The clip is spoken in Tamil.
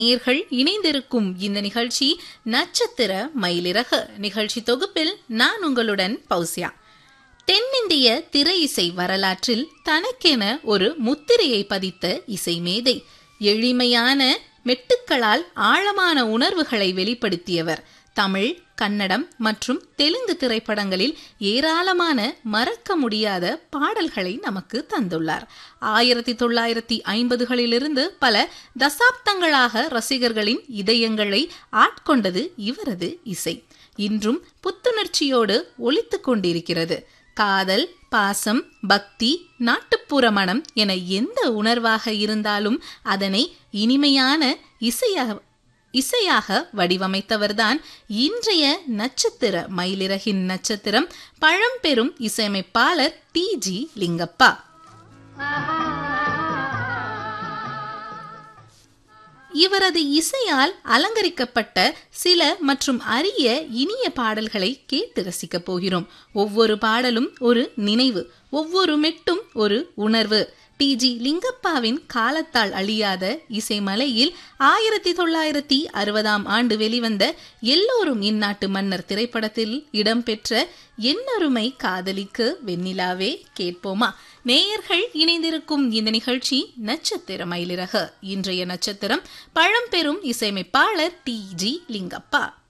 நேர்கள் இணைந்திருக்கும் இந்த நிகழ்ச்சி நட்சத்திர மயிலிறகு நிகழ்ச்சி தொகுப்பில் நான் உங்களுடன் பௌசியா தென்னிந்திய திரை இசை வரலாற்றில் தனக்கென ஒரு முத்திரையை பதித்த இசை மேதை எளிமையான மெட்டுக்களால் ஆழமான உணர்வுகளை வெளிப்படுத்தியவர் தமிழ் கன்னடம் மற்றும் தெலுங்கு திரைப்படங்களில் ஏராளமான மறக்க முடியாத பாடல்களை நமக்கு தந்துள்ளார் ஆயிரத்தி தொள்ளாயிரத்தி ஐம்பதுகளிலிருந்து பல தசாப்தங்களாக ரசிகர்களின் இதயங்களை ஆட்கொண்டது இவரது இசை இன்றும் புத்துணர்ச்சியோடு ஒலித்துக் கொண்டிருக்கிறது காதல் பாசம் பக்தி நாட்டுப்புற மனம் என எந்த உணர்வாக இருந்தாலும் அதனை இனிமையான இசையாக இசையாக வடிவமைத்தவர்தான் இன்றைய நட்சத்திர மயிலிறகின் நட்சத்திரம் பழம்பெரும் இசையமைப்பாளர் டி ஜி லிங்கப்பா இவரது இசையால் அலங்கரிக்கப்பட்ட சில மற்றும் அரிய இனிய பாடல்களை கேட்டு ரசிக்கப் போகிறோம் ஒவ்வொரு பாடலும் ஒரு நினைவு ஒவ்வொரு மெட்டும் ஒரு உணர்வு டி ஜி லிங்கப்பாவின் காலத்தால் அழியாத இசைமலையில் ஆயிரத்தி தொள்ளாயிரத்தி அறுபதாம் ஆண்டு வெளிவந்த எல்லோரும் இந்நாட்டு மன்னர் திரைப்படத்தில் இடம்பெற்ற என்னருமை காதலிக்கு வெண்ணிலாவே கேட்போமா நேயர்கள் இணைந்திருக்கும் இந்த நிகழ்ச்சி நட்சத்திர மயிலிறகு இன்றைய நட்சத்திரம் பழம்பெரும் இசையமைப்பாளர் டி ஜி லிங்கப்பா